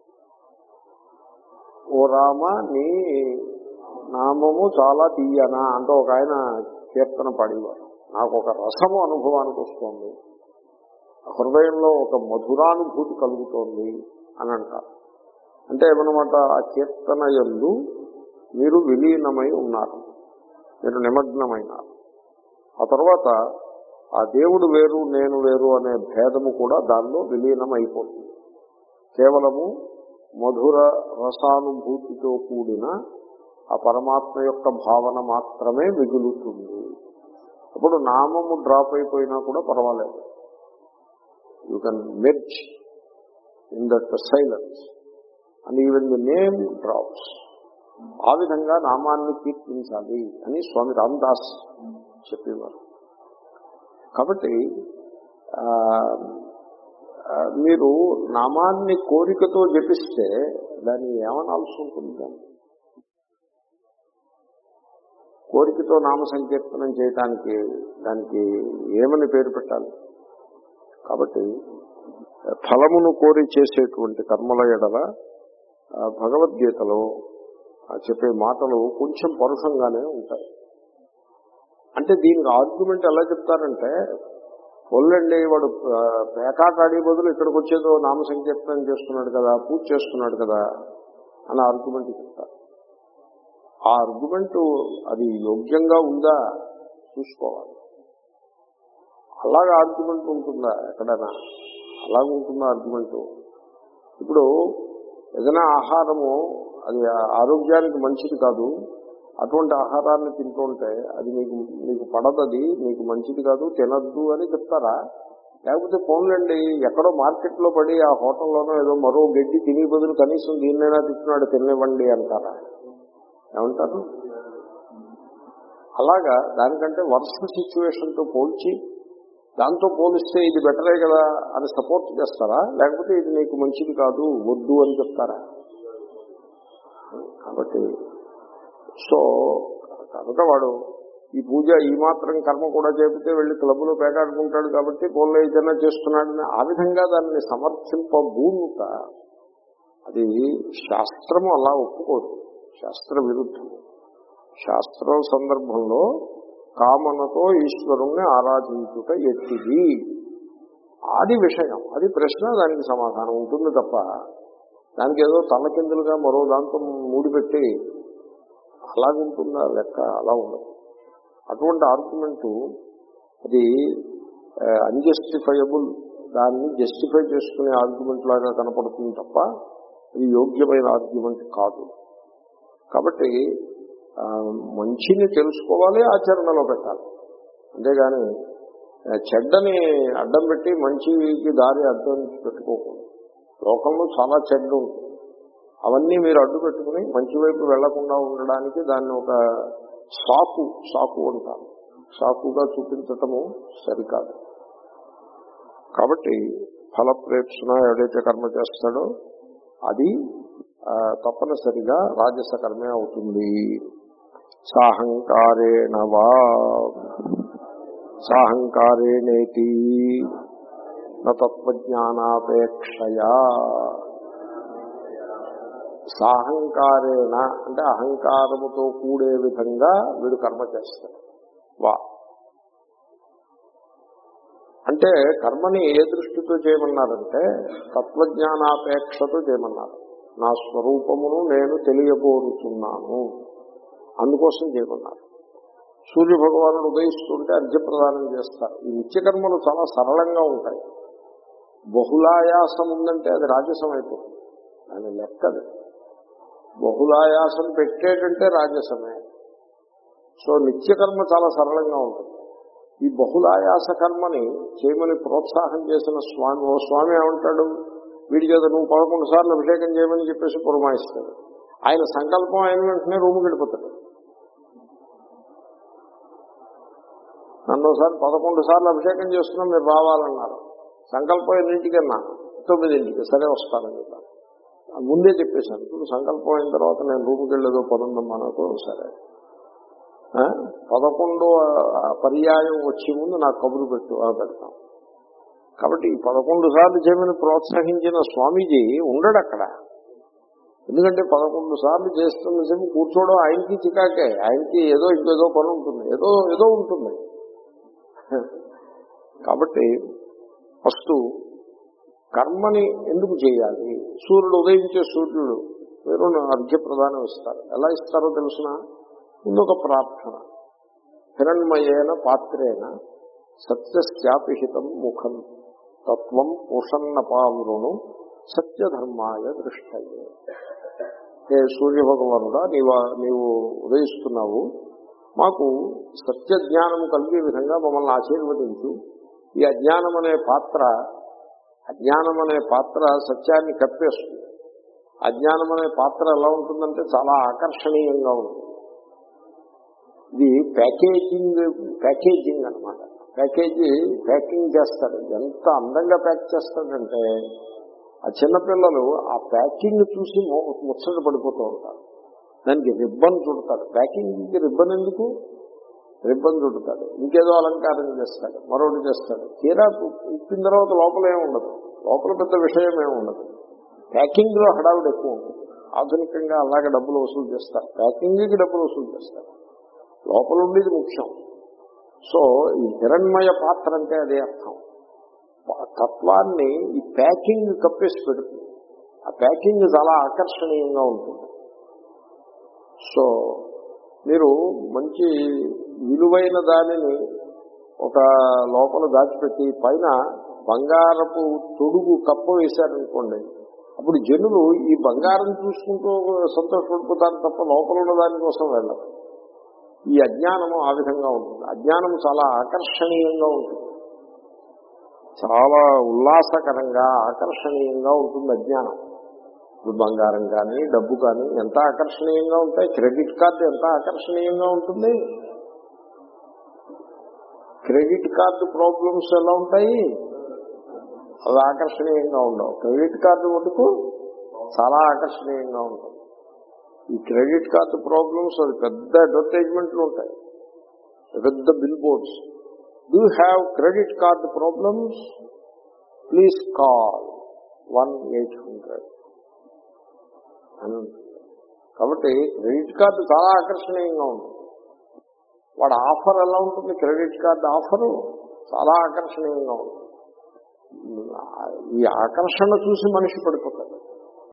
ఓ రామ నీ నామము చాలా తీయనా అంటూ ఒక ఆయన కీర్తన పాడేవారు నాకు ఒక రసము అనుభవానికి వస్తుంది హృదయంలో ఒక మధురానుభూతి కలుగుతోంది అని అంటారు అంటే ఏమన్నమాట ఆ కీర్తన ఎందు మీరు విలీనమై ఉన్నారు మీరు నిమగ్నమైనారు ఆ తర్వాత ఆ దేవుడు వేరు నేను వేరు అనే భేదము కూడా దానిలో విలీనం అయిపోతుంది కేవలము మధుర రసానుభూతితో కూడిన ఆ పరమాత్మ యొక్క భావన మాత్రమే మిగులుతుంది అప్పుడు నామము డ్రాప్ అయిపోయినా కూడా పర్వాలేదు you can merge in that silence and even the name drops ఆ విధంగా నామాన్ని కీర్తించాలి అని స్వామి రామదాస్ చెప్పేవారు కాబట్టి ఆ, ఆ, మీరు నామాన్ని కోరికతో జపిస్తే దాన్ని ఏమనాల్సి ఉంటుంది దాన్ని కోరికతో నామ సంకీర్తనం చేయటానికి దానికి ఏమని పేరు పెట్టాలి కాబట్టి ఫలమును కోరి చేసేటువంటి కర్మల ఎడల ఆ, భగవద్గీతలో ఆ చెప్పే మాటలు కొంచెం పరుషంగానే ఉంటాయి అంటే దీనికి ఆర్గ్యుమెంట్ ఎలా చెప్తారంటే ఒళ్ళండి వాడు ఆ, పేకాట ఆడే బదులు ఇక్కడికి వచ్చేదో నామ సంకీర్తనం చేస్తున్నాడు కదా పూజ చేస్తున్నాడు కదా అని ఆర్గ్యుమెంట్ చెప్తారు ఆ ఆర్గ్యుమెంట్ అది యోగ్యంగా ఉందా చూసుకోవాలి అలాగే ఆర్గ్యుమెంట్ ఉంటుందా ఎక్కడైనా అలాగ ఉంటుందా ఆర్గ్యుమెంట్ ఇప్పుడు ఏదైనా ఆహారము అది ఆరోగ్యానికి మంచిది కాదు అటువంటి ఆహారాన్ని తింటుంటే అది మీకు మీకు పడదది మీకు మంచిది కాదు తినద్దు అని చెప్తారా లేకపోతే ఫోన్లండి ఎక్కడో మార్కెట్లో పడి ఆ హోటల్లోనో ఏదో మరో గడ్డి తిని బదులు కనీసం దీన్నైనా తింటున్నాడు తినివ్వండి అంటారా ఏమంటారు అలాగా దానికంటే వర్ష సిచ్యువేషన్ తో పోల్చి దాంతో పోలిస్తే ఇది బెటరే కదా అని సపోర్ట్ చేస్తారా లేకపోతే ఇది నీకు మంచిది కాదు వద్దు అని చెప్తారా కాబట్టి సో కనుక వాడు ఈ పూజ ఈ మాత్రం కర్మ కూడా చేపితే వెళ్ళి క్లబ్లో పేకాడుకుంటాడు కాబట్టి పోలే ఏదైనా చేస్తున్నాడని ఆ విధంగా దాన్ని సమర్థింపబూనుక అది శాస్త్రము అలా ఒప్పుకోదు శాస్త్ర విరుద్ధం శాస్త్ర సందర్భంలో కామనతో ఈశ్వరుణ్ణి ఆరాధించుట ఎత్తిది అది విషయం అది ప్రశ్న దానికి సమాధానం ఉంటుంది తప్ప దానికి ఏదో తలకిందులుగా మరో దాంతో మూడిపెట్టి అలాగుంటుందా లెక్క అలా ఉండదు అటువంటి ఆర్గ్యుమెంటు అది అన్జస్టిఫైయబుల్ దాన్ని జస్టిఫై చేసుకునే ఆర్గ్యుమెంట్ లాగా కనపడుతుంది తప్ప అది యోగ్యమైన ఆర్గ్యుమెంట్ కాదు కాబట్టి ఆ, మంచిని తెలుసుకోవాలి ఆచరణలో పెట్టాలి అంతేగాని ఆ, చెడ్డని అడ్డం పెట్టి మంచికి దారి అడ్డం పెట్టుకోకూడదు లోకంలో చాలా చెడ్డ ఉంటుంది అవన్నీ మీరు అడ్డు పెట్టుకుని మంచి వైపు వెళ్లకుండా ఉండడానికి దాన్ని ఒక సాకు సాకు అంటారు సాకుగా చూపించటము సరికాదు కాబట్టి ఫలప్రేక్షణ ఏదైతే కర్మ చేస్తాడో అది ఆ, తప్పనిసరిగా రాజస కర్మే అవుతుంది సాహంకారేణ వా సాహంకారేణేతి తత్వజ్ఞానాపేక్షయా సాహంకారేణ అంటే అహంకారముతో కూడే విధంగా వీడు కర్మ చేస్తాడు వా అంటే కర్మని ఏ దృష్టితో చేయమన్నారంటే తత్వజ్ఞానాపేక్షతో చేయమన్నారు నా స్వరూపమును నేను తెలియబోరుతున్నాను అందుకోసం చేయమన్నారు సూర్య భగవానుడు ఉదయిస్తుంటే అర్ఘ్యప్రదానం చేస్తారు ఈ నిత్యకర్మలు చాలా సరళంగా ఉంటాయి బహుళాయాసం ఉందంటే అది రాజసం అయిపోతుంది దాని లెక్కది బహుళాయాసం పెట్టేటంటే రాజసమే సో నిత్యకర్మ చాలా సరళంగా ఉంటుంది ఈ బహుళాయాస కర్మని చేయమని ప్రోత్సాహం చేసిన స్వామి ఓ స్వామి ఏమంటాడు వీడి చేత నువ్వు పదకొండు సార్లు అభిషేకం చేయమని చెప్పేసి పురమాయిస్తాడు ఆయన సంకల్పం అయిన వెంటనే రూముకి వెళ్ళిపోతాడు నన్ను ఒకసారి పదకొండు సార్లు అభిషేకం చేస్తున్నా మీరు రావాలన్నారు సంకల్పం ఎన్నింటికన్నా తొమ్మిదింటికి సరే వస్తానని చెప్పాను ముందే చెప్పేశాను ఇప్పుడు సంకల్పం అయిన తర్వాత నేను రూముకి వెళ్ళేదో పనుందమ్మా నాకు సరే ఆ? పదకొండో ఆ పర్యాయం వచ్చే ముందు నాకు కబురు పెట్టు అని పెడతాం కాబట్టి ఈ పదకొండు సార్లు చేయమని ప్రోత్సహించిన స్వామీజీ ఉండడు అక్కడ ఎందుకంటే పదకొండు సార్లు చేస్తున్న సేపు కూర్చోవడం ఆయనకి చికాకే ఆయనకి ఏదో ఇంకేదో పని ఉంటుంది ఏదో ఏదో ఉంటుంది కాబట్టి ఫస్ట్ కర్మని ఎందుకు చేయాలి సూర్యుడు ఉదయించే సూర్యుడు మీరు అర్ఘ్య ప్రదానం ఇస్తారు ఎలా ఇస్తారో తెలుసిన ముందు ఒక ప్రార్థన హిరణ్మయేన పాత్రేన సత్యశాపిహితం ముఖం తత్వం పోషన్న పావురును సత్యధర్మాయ దృష్టయే హే సూర్యభగవానుడా నీవా నీవు ఉదయిస్తున్నావు మాకు సత్య జ్ఞానం కలిగే విధంగా మమ్మల్ని ఆశీర్వదించు ఈ అజ్ఞానం అనే పాత్ర అజ్ఞానం అనే పాత్ర సత్యాన్ని కప్పేస్తుంది అజ్ఞానం అనే పాత్ర ఎలా ఉంటుందంటే చాలా ఆకర్షణీయంగా ఉంటుంది ఇది ప్యాకేజింగ్ ప్యాకేజింగ్ అనమాట ప్యాకేజీ ప్యాకింగ్ చేస్తాడు ఎంత అందంగా ప్యాక్ చేస్తాడంటే ఆ చిన్నపిల్లలు ఆ ప్యాకింగ్ చూసి మొ- ముచ్చట పడిపోతూ ఉంటారు దానికి రిబ్బన్ చుడతాడు ప్యాకింగ్కి రిబ్బన్ ఎందుకు రిబ్బన్ చుడతాడు ఇంకేదో అలంకారం చేస్తాడు మరొకటి చేస్తాడు తీరా ఇప్పిన తర్వాత లోపల ఏమి ఉండదు లోపల పెద్ద విషయం ఏమి ఉండదు ప్యాకింగ్ లో హడావిడి ఎక్కువ ఉంటుంది ఆధునికంగా అలాగే డబ్బులు వసూలు చేస్తారు ప్యాకింగ్కి డబ్బులు వసూలు చేస్తారు లోపల ఉండేది ముఖ్యం సో ఈ హిరణ్మయ పాత్ర అంటే అదే అర్థం ప- తత్వాన్ని ఈ ప్యాకింగ్ కప్పేసి పెడుతుంది ఆ ప్యాకింగ్ చాలా ఆకర్షణీయంగా ఉంటుంది సో మీరు మంచి విలువైన దానిని ఒక లోపల దాచిపెట్టి పైన బంగారపు తొడుగు కప్ప వేశారనుకోండి అప్పుడు జనులు ఈ బంగారం చూసుకుంటూ సంతోషపడిపోతారు తప్ప లోపల ఉన్న దానికోసం వెళ్ళరు ఈ అజ్ఞానము ఆ విధంగా ఉంటుంది అజ్ఞానము చాలా ఆకర్షణీయంగా ఉంటుంది చాలా ఉల్లాసకరంగా ఆకర్షణీయంగా ఉంటుంది అజ్ఞానం ఇప్పుడు బంగారం కానీ డబ్బు కానీ ఎంత ఆకర్షణీయంగా ఉంటాయి క్రెడిట్ కార్డు ఎంత ఆకర్షణీయంగా ఉంటుంది క్రెడిట్ కార్డు ప్రాబ్లమ్స్ ఎలా ఉంటాయి అవి ఆకర్షణీయంగా ఉండవు క్రెడిట్ కార్డు మటుకు చాలా ఆకర్షణీయంగా ఉంటుంది ఈ క్రెడిట్ కార్డు ప్రాబ్లమ్స్ అది పెద్ద అడ్వర్టైజ్మెంట్లు ఉంటాయి పెద్ద billboards do have credit card problems please call one eight hundred అని ఉంటుంది. కాబట్టి క్రెడిట్ కార్డు చాలా ఆకర్షణీయంగా ఉంటుంది వాడు ఆఫర్ ఎలా ఉంటుంది క్రెడిట్ కార్డు ఆఫరు చాలా ఆకర్షణీయంగా ఉంటుంది ఈ ఆకర్షణ చూసి మనిషి పడిపోతాడు